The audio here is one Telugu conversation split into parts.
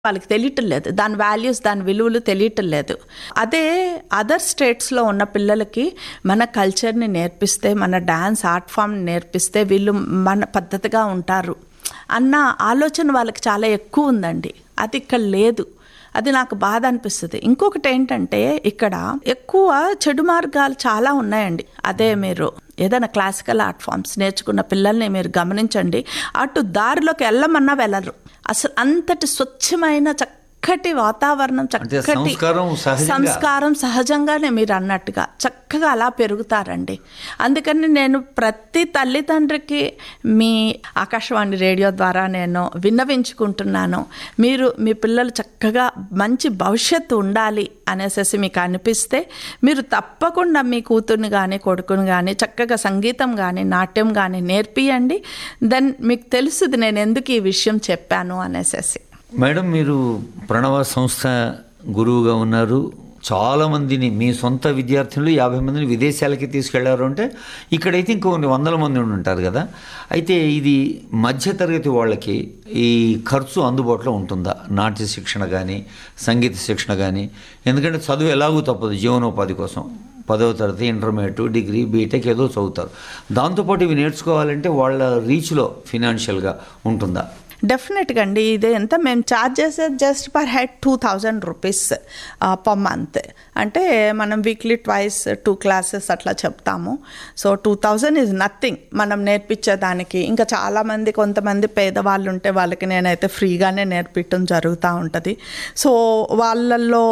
వాళ్ళకి తెలియటం లేదు దాని వాల్యూస్ దాని విలువలు తెలియటం లేదు అదే అదర్ స్టేట్స్లో ఉన్న పిల్లలకి మన కల్చర్ని నేర్పిస్తే మన డ్యాన్స్ ఆర్ట్ ఫామ్ని నేర్పిస్తే వీళ్ళు మన పద్ధతిగా ఉంటారు అన్న ఆలోచన వాళ్ళకి చాలా ఎక్కువ ఉందండి అది ఇక్కడ లేదు అది నాకు బాధ అనిపిస్తుంది ఇంకొకటి ఏంటంటే ఇక్కడ ఎక్కువ చెడు మార్గాలు చాలా ఉన్నాయండి అదే మీరు ఏదైనా క్లాసికల్ ఆర్ట్ ఫామ్స్ నేర్చుకున్న పిల్లల్ని మీరు గమనించండి అటు దారిలోకి వెళ్ళమన్నా వెళ్ళరు అసలు అంతటి స్వచ్ఛమైన చక్కటి వాతావరణం అంటే చక్కటి సంస్కారం సహజంగా. సంస్కారం సహజంగానే మీరు అన్నట్టుగా చక్కగా అలా పెరుగుతారండి అందుకని నేను ప్రతి తల్లిదండ్రికి మీ ఆకాశవాణి రేడియో ద్వారా నేను విన్నవించుకుంటున్నాను మీరు మీ పిల్లలు చక్కగా మంచి భవిష్యత్తు ఉండాలి అనేసి మీకు అనిపిస్తే మీరు తప్పకుండా మీ కూతుర్ని కానీ కొడుకుని కానీ చక్కగా సంగీతం కానీ నాట్యం కానీ నేర్పియండి దెన్ మీకు తెలుసుది నేను ఎందుకు ఈ విషయం చెప్పాను అనేసి మేడం మీరు ప్రణవ సంస్థ గురువుగా ఉన్నారు చాలా మందిని మీ సొంత విద్యార్థులు యాభై మందిని విదేశాలకి తీసుకెళ్లారు అంటే ఇక్కడైతే ఇంకొన్ని వందల మంది ఉండి ఉంటారు కదా అయితే ఇది మధ్యతరగతి వాళ్ళకి ఈ ఖర్చు అందుబాటులో ఉంటుందా నాట్య శిక్షణ కానీ సంగీత శిక్షణ కానీ ఎందుకంటే చదువు ఎలాగూ తప్పదు జీవనోపాధి కోసం పదవ తరగతి ఇంటర్మీడియట్ డిగ్రీ బీటెక్ ఏదో చదువుతారు దాంతోపాటు ఇవి నేర్చుకోవాలంటే వాళ్ళ రీచ్లో ఫినాన్షియల్గా ఉంటుందా డెఫినెట్గా అండి ఇది ఎంత మేము ఛార్జ్ చేసేది just per head two thousand rupees per month అంటే మనం వీక్లీ ట్వైస్ టూ క్లాసెస్ అట్లా చెప్తాము so two thousand is nothing మనం నేర్పించేదానికి ఇంకా చాలామంది కొంతమంది పేదవాళ్ళు ఉంటే వాళ్ళకి నేనైతే ఫ్రీగానే నేర్పించడం జరుగుతూ ఉంటుంది సో వాళ్ళల్లో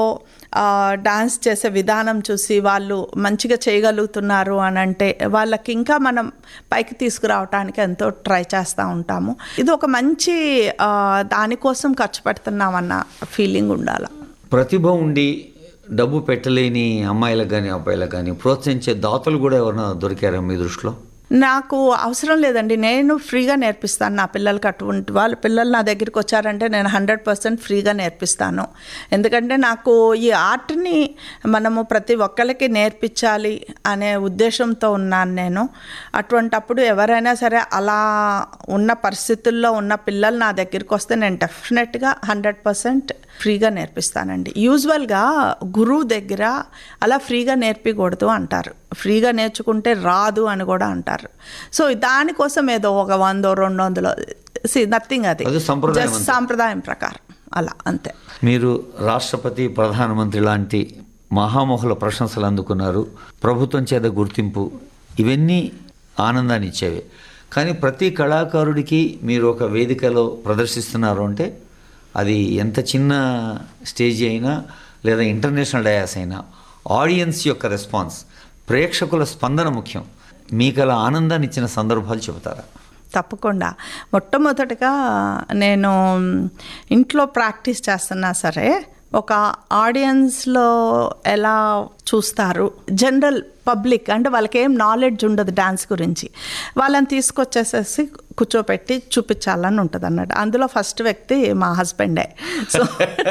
డాన్స్ చేసే విధానం చూసి వాళ్ళు మంచిగా చేయగలుగుతున్నారు అని అంటే వాళ్ళకి ఇంకా మనం పైకి తీసుకురావడానికి ఎంతో ట్రై చేస్తూ ఉంటాము ఇది ఒక మంచి ఆ, దానికోసం ఖర్చు పెడుతున్నామన్న ఫీలింగ్ ఉండాలి ప్రతిభ ఉండి డబ్బు పెట్టలేని అమ్మాయిలకు కానీ అబ్బాయిలకు కానీ ప్రోత్సహించే దాతలు కూడా ఎవరైనా దొరికారా మీ దృష్టిలో నాకు అవసరం లేదండి నేను ఫ్రీగా నేర్పిస్తాను నా పిల్లలకి అటువంటి వాళ్ళ పిల్లలు నా దగ్గరికి వచ్చారంటే నేను హండ్రెడ్ పర్సెంట్ ఫ్రీగా నేర్పిస్తాను ఎందుకంటే నాకు ఈ ఆర్ట్ని మనము ప్రతి ఒక్కరికి నేర్పించాలి అనే ఉద్దేశంతో ఉన్నాను నేను అటువంటప్పుడు ఎవరైనా సరే అలా ఉన్న పరిస్థితుల్లో ఉన్న పిల్లలు నా దగ్గరికి వస్తే నేను డెఫినెట్గా హండ్రెడ్ పర్సెంట్ ఫ్రీగా నేర్పిస్తానండి యూజువల్గా గురువు దగ్గర అలా ఫ్రీగా నేర్పించకూడదు అంటారు ఫ్రీగా నేర్చుకుంటే రాదు అని కూడా అంటారు సో దానికోసం ఏదో ఒక వందో రెండు వందలు నథింగ్ అది అది సంప్రదాయం Just అంతే. సాంప్రదాయం ప్రకారం అలా అంతే మీరు రాష్ట్రపతి ప్రధానమంత్రి లాంటి మహామోహుల ప్రశంసలు అందుకున్నారు ప్రభుత్వం చేత గుర్తింపు ఇవన్నీ ఆనందాన్ని ఇచ్చేవి కానీ ప్రతి కళాకారుడికి మీరు ఒక వేదికలో ప్రదర్శిస్తున్నారు అంటే అది ఎంత చిన్న స్టేజ్ అయినా లేదా ఇంటర్నేషనల్ డయాస్ అయినా ఆడియన్స్ యొక్క రెస్పాన్స్ ప్రేక్షకుల స్పందన ముఖ్యం మీకు అలా ఆనందాన్ని ఇచ్చిన సందర్భాలు చెబుతారా తప్పకుండా మొట్టమొదటిగా నేను ఇంట్లో ప్రాక్టీస్ చేస్తున్నా సరే ఒక ఆడియన్స్లో ఎలా చూస్తారు జనరల్ పబ్లిక్ అంటే వాళ్ళకి ఏం నాలెడ్జ్ ఉండదు డాన్స్ గురించి వాళ్ళని తీసుకొచ్చేసేసి కూర్చోపెట్టి చూపించాలని ఉంటుంది అన్నట్టు అందులో ఫస్ట్ వ్యక్తి మా హస్బెండే సో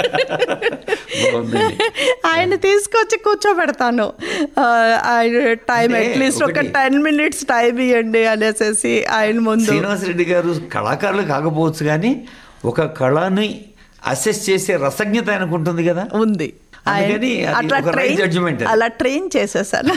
బాగుందండి. ఆయన తీసుకొచ్చి కూర్చోబెడతాను ఆ, ఆయన టైం అంటే అట్లీస్ట్ ఒక ఒకటి- టెన్ మినిట్స్ టైం ఇవ్వండి అనేసి ఆయన ముందు శ్రీనివాసరెడ్డి గారు కళాకారులు కాకపోవచ్చు కానీ ఒక కళని అసెస్ చేసే రసజ్ఞత ఆయనకు ఉంటుంది కదా ఉంది ఆయన అందుకని అది అట్లా ఒక right ట్రైన్ judgment అది. అలా ట్రైన్ చేసేసాను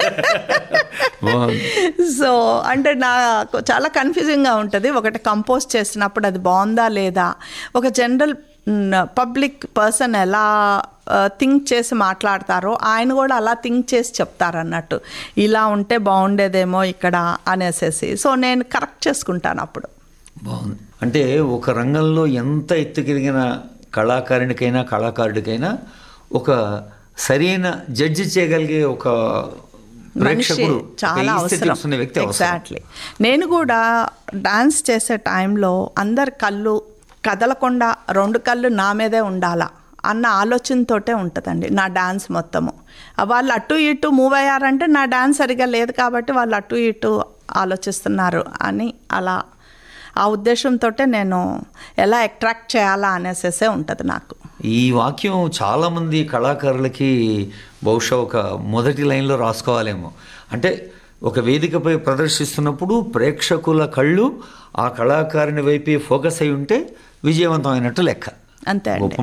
బాగుంది. సో అంటే నాకు చాలా కన్ఫ్యూజింగ్గా ఉంటుంది ఒకటి కంపోజ్ చేసినప్పుడు అది బాగుందా లేదా ఒక జనరల్ పబ్లిక్ పర్సన్ ఎలా థింక్ చేసి మాట్లాడతారో ఆయన కూడా అలా థింక్ చేసి చెప్తారు అన్నట్టు ఇలా ఉంటే బాగుండేదేమో ఇక్కడ అనేసేసి సో నేను కరెక్ట్ చేసుకుంటాను అప్పుడు బాగుంది అంటే ఒక రంగంలో ఎంత ఎత్తుకెదిగిన కళాకారునికైనా కళాకారుడికైనా ఒక సరైన జడ్జి చేయగలిగే ఒక మనిషి ప్రేక్షకుడు ఒక చాలా aesthetics అవసరం ఉన్న వ్యక్తి అవసరం ఎగ్జాక్ట్లీ నేను కూడా డాన్స్ చేసే టైంలో అందరి కళ్ళు కదలకుండా రెండు కళ్ళు నా మీదే ఉండాలా అన్న ఆలోచనతోటే ఉంటుందండి నా డాన్స్ మొత్తము వాళ్ళు అటు ఇటు మూవ్ అయ్యారంటే నా డాన్స్ సరిగా లేదు కాబట్టి వాళ్ళు అటు ఇటు ఆలోచిస్తున్నారు అని అలా ఆ ఉద్దేశంతో నేను ఎలా అట్రాక్ట్ చేయాలా అనేసేసే ఉంటుంది నాకు ఈ వాక్యం చాలామంది కళాకారులకి బహుశా ఒక మొదటి లైన్లో రాసుకోవాలేమో అంటే ఒక వేదికపై ప్రదర్శిస్తున్నప్పుడు ప్రేక్షకుల కళ్ళు ఆ కళాకారుని వైపే ఫోకస్ అయి ఉంటే విజయవంతమైనట్టు లెక్క అంతే అండి గొప్ప